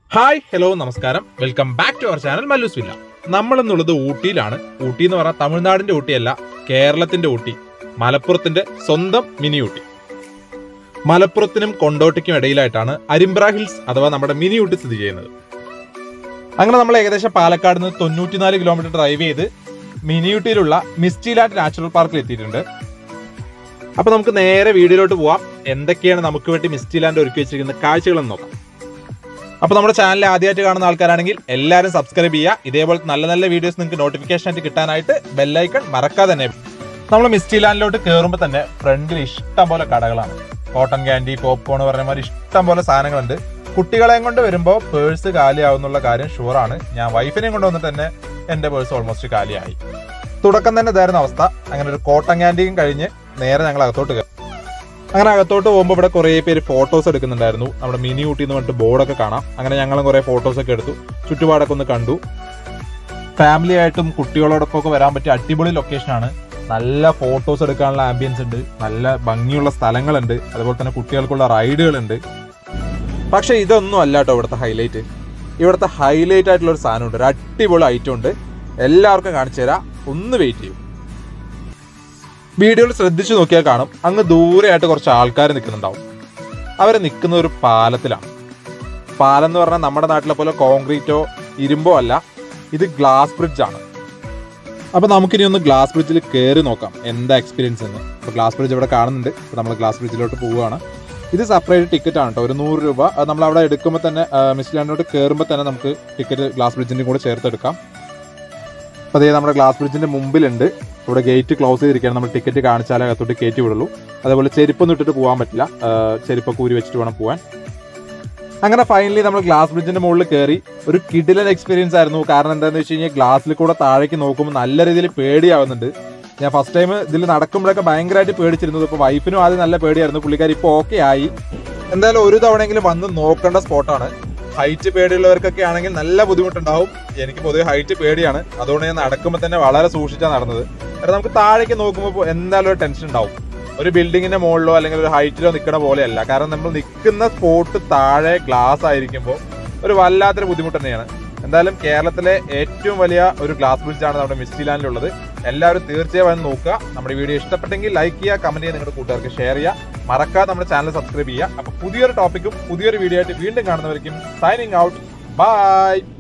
hi hello നമസ്കാരം welcome back to our channel Mallus villa നമ്മൾ എന്നുള്ളത് ഊട്ടിയിലാണ് ഊട്ടി എന്ന് പറഞ്ഞാൽ തമിഴ്നാടിന്റെ ഊട്ടിയല്ല കേരളത്തിന്റെ ഊട്ടി മലപ്പുറത്തിന്റെ സ്വന്തം മിനി ഊട്ടി മലപ്പുറത്തിനും കൊണ്ടോട്ടിക്കും ഇടയിലായിട്ടാണ് അരിമ്പ്ര ഹിൽസ് അഥവാ നമ്മുടെ മിനി ഊട്ടി സ്ഥിതി ചെയ്യുന്നത് അങ്ങനെ നമ്മൾ ഏകദേശം പാലക്കാട് നിന്ന് തൊണ്ണൂറ്റിനാല് കിലോമീറ്റർ ഡ്രൈവ് ചെയ്ത് മിനി ഊട്ടിയിലുള്ള മിസ്റ്റിലാറ്റ് നാച്ചുറൽ പാർക്കിൽ എത്തിയിട്ടുണ്ട് അപ്പൊ നമുക്ക് നേരെ വീഡിയോയിലോട്ട് പോവാം എന്തൊക്കെയാണ് നമുക്ക് വേണ്ടി മിസ്റ്റിലാൻഡ് ഒരുക്കി വെച്ചിരിക്കുന്ന കാഴ്ചകളെന്ന് നോക്കാം അപ്പൊ നമ്മുടെ ചാനൽ ആദ്യമായിട്ട് കാണുന്ന ആൾക്കാരാണെങ്കിൽ എല്ലാവരും സബ്സ്ക്രൈബ് ചെയ്യുക ഇതേപോലത്തെ നല്ല നല്ല വീഡിയോസ് നിങ്ങൾക്ക് നോട്ടിഫിക്കേഷൻ ആയിട്ട് കിട്ടാനായിട്ട് ബെല്ലൈക്കൺ മറക്കാതെ തന്നെ നമ്മൾ മിസ്റ്റി ലാൻഡിലോട്ട് കയറുമ്പോൾ തന്നെ ഫ്രണ്ടിൽ ഇഷ്ടം പോലെ കടകളാണ് കോട്ടൺ ക്യാൻഡി പോപ്കോൺ പറഞ്ഞ മാതിരി ഇഷ്ടം പോലെ സാധനങ്ങളുണ്ട് കുട്ടികളെയും കൊണ്ട് വരുമ്പോൾ പേഴ്സ് കാലിയാവുന്നുള്ള കാര്യം ഷുവറാണ് ഞാൻ വൈഫിനെയും കൊണ്ട് വന്നിട്ട് തന്നെ എന്റെ പേഴ്സ് ഓൾമോസ്റ്റ് കാലിയായി തുടക്കം തന്നെ ഇതായിരുന്ന അവസ്ഥ അങ്ങനെ ഒരു കോട്ടൺ ക്യാൻഡിയും കഴിഞ്ഞ് നേരെ ഞങ്ങൾ അകത്തോട്ട് കയറി അങ്ങനെ അകത്തോട്ട് പോകുമ്പോൾ ഇവിടെ കുറേ പേര് ഫോട്ടോസ് എടുക്കുന്നുണ്ടായിരുന്നു നമ്മുടെ മിനി ഊട്ടി എന്ന് പറഞ്ഞിട്ട് ബോർഡൊക്കെ കാണാം അങ്ങനെ ഞങ്ങളും കുറേ ഫോട്ടോസ് ഒക്കെ എടുത്തു ചുറ്റുപാടൊക്കെ ഒന്ന് കണ്ടു ഫാമിലി ആയിട്ടും കുട്ടികളോടൊപ്പം ഒക്കെ വരാൻ പറ്റിയ അടിപൊളി ലൊക്കേഷനാണ് നല്ല ഫോട്ടോസ് എടുക്കാനുള്ള ആംബിയൻസ് ഉണ്ട് നല്ല ഭംഗിയുള്ള സ്ഥലങ്ങളുണ്ട് അതുപോലെ തന്നെ കുട്ടികൾക്കുള്ള റൈഡുകളുണ്ട് പക്ഷെ ഇതൊന്നും അല്ല കേട്ടോ ഇവിടുത്തെ ഹൈലൈറ്റ് ഇവിടുത്തെ ഹൈലൈറ്റ് ആയിട്ടുള്ള ഒരു സാധനമുണ്ട് ഒരു അടിപൊളി ഐറ്റം ഉണ്ട് എല്ലാവർക്കും കാണിച്ചു തരാം ഒന്ന് വെയിറ്റ് ചെയ്യും വീഡിയോയിൽ ശ്രദ്ധിച്ചു നോക്കിയാൽ കാണും അങ്ങ് ദൂരെയായിട്ട് കുറച്ച് ആൾക്കാർ നിൽക്കുന്നുണ്ടാവും അവർ നിൽക്കുന്ന ഒരു പാലത്തിലാണ് പാലം എന്ന് പറഞ്ഞാൽ നമ്മുടെ നാട്ടിലെ പോലെ കോൺക്രീറ്റോ ഇരുമ്പോ അല്ല ഇത് ഗ്ലാസ് ബ്രിഡ്ജ് ആണ് അപ്പൊ നമുക്കിനി ഒന്ന് ഗ്ലാസ് ബ്രിഡ്ജിൽ കയറി നോക്കാം എന്താ എക്സ്പീരിയൻസ് എന്ന് അപ്പൊ ഗ്ലാസ് ബ്രിഡ്ജ് ഇവിടെ കാണുന്നുണ്ട് അപ്പൊ നമ്മൾ ഗ്ലാസ് ബ്രിഡ്ജിലോട്ട് പോവുകയാണ് ഇത് സെപ്പറേറ്റ് ടിക്കറ്റ് ആണ് കേട്ടോ ഒരു നൂറ് രൂപ അത് നമ്മൾ അവിടെ എടുക്കുമ്പോൾ തന്നെ മിസ്ലാൻഡിലോട്ട് കയറുമ്പോൾ തന്നെ നമുക്ക് ടിക്കറ്റ് ഗ്ലാസ് ബ്രിഡ്ജിന്റെ കൂടെ ചേർത്തെടുക്കാം അപ്പോൾ അതേ നമ്മുടെ ഗ്ലാസ് ബ്രിഡ്ജിന്റെ മുമ്പിലുണ്ട് ഇവിടെ ഗേറ്റ് ക്ലോസ് ചെയ്തിരിക്കുകയാണ് നമ്മൾ ടിക്കറ്റ് കാണിച്ചാലേ അകത്തോട്ട് കയറ്റി വിടുള്ളൂ അതേപോലെ ചെരുപ്പൊന്നും ഇട്ടിട്ട് പോകാൻ പറ്റില്ല ആ, ചെരുപ്പൊക്കെ ഊരി വെച്ചിട്ട് വേണം പോകാൻ അങ്ങനെ ഫൈനലി നമ്മൾ ഗ്ലാസ് ബ്രിഡ്ജിന്റെ മുകളിൽ കയറി ഒരു കിഡിലൻ എക്സ്പീരിയൻസ് ആയിരുന്നു കാരണം എന്താണെന്ന് വെച്ച് കഴിഞ്ഞാൽ ഗ്ലാസ്സിൽ കൂടെ താഴേക്ക് നോക്കുമ്പോൾ നല്ല രീതിയിൽ പേടിയാവുന്നുണ്ട് ഞാൻ ഫസ്റ്റ് ടൈം ഇതിൽ നടക്കുമ്പോഴൊക്കെ ഭയങ്കരമായിട്ട് പേടിച്ചിരുന്നത് ഇപ്പോൾ വൈഫിനും ആദ്യം നല്ല പേടിയായിരുന്നു പുള്ളിക്കാരി ഇപ്പോൾ ഓക്കെ ആയി എന്തായാലും ഒരു തവണയെങ്കിലും വന്ന് നോക്കേണ്ട സ്പോട്ടാണ് ഹൈറ്റ് പേടിയുള്ളവർക്കൊക്കെ ആണെങ്കിൽ നല്ല ബുദ്ധിമുട്ടുണ്ടാവും എനിക്ക് പൊതുവെ ഹൈറ്റ് പേടിയാണ് അതുകൊണ്ട് ഞാൻ നടക്കുമ്പോൾ തന്നെ വളരെ സൂക്ഷിച്ചാണ് നടന്നത് കാരണം നമുക്ക് താഴേക്ക് നോക്കുമ്പോൾ എന്തായാലും ഒരു ടെൻഷൻ ഉണ്ടാവും ഒരു ബിൽഡിങ്ങിന്റെ മുകളിലോ അല്ലെങ്കിൽ ഒരു ഹൈറ്റിലോ നിൽക്കുന്ന പോലെയല്ല കാരണം നമ്മൾ നിൽക്കുന്ന സ്പോട്ട് താഴെ ഗ്ലാസ് ആയിരിക്കുമ്പോൾ ഒരു വല്ലാത്തൊരു ബുദ്ധിമുട്ട് തന്നെയാണ് എന്തായാലും കേരളത്തിലെ ഏറ്റവും വലിയ ഒരു ഗ്ലാസ് ബ്രിഡ്ജ് ആണ് നമ്മുടെ മിസ്റ്റി ലാൻഡിലുള്ളത് എല്ലാവരും തീർച്ചയായും വന്ന് നോക്കുക നമ്മുടെ വീഡിയോ ഇഷ്ടപ്പെട്ടെങ്കിൽ ലൈക്ക് ചെയ്യുക കമന്റ് ചെയ്യുക നിങ്ങളുടെ കൂട്ടുകാർക്ക് ഷെയർ ചെയ്യുക മറക്കാതെ നമ്മുടെ ചാനൽ സബ്സ്ക്രൈബ് ചെയ്യുക അപ്പൊ പുതിയൊരു ടോപ്പിക്കും പുതിയൊരു വീഡിയോ ആയിട്ട് വീണ്ടും കാണുന്നവർക്കും സൈനിങ് ഔട്ട് ബൈ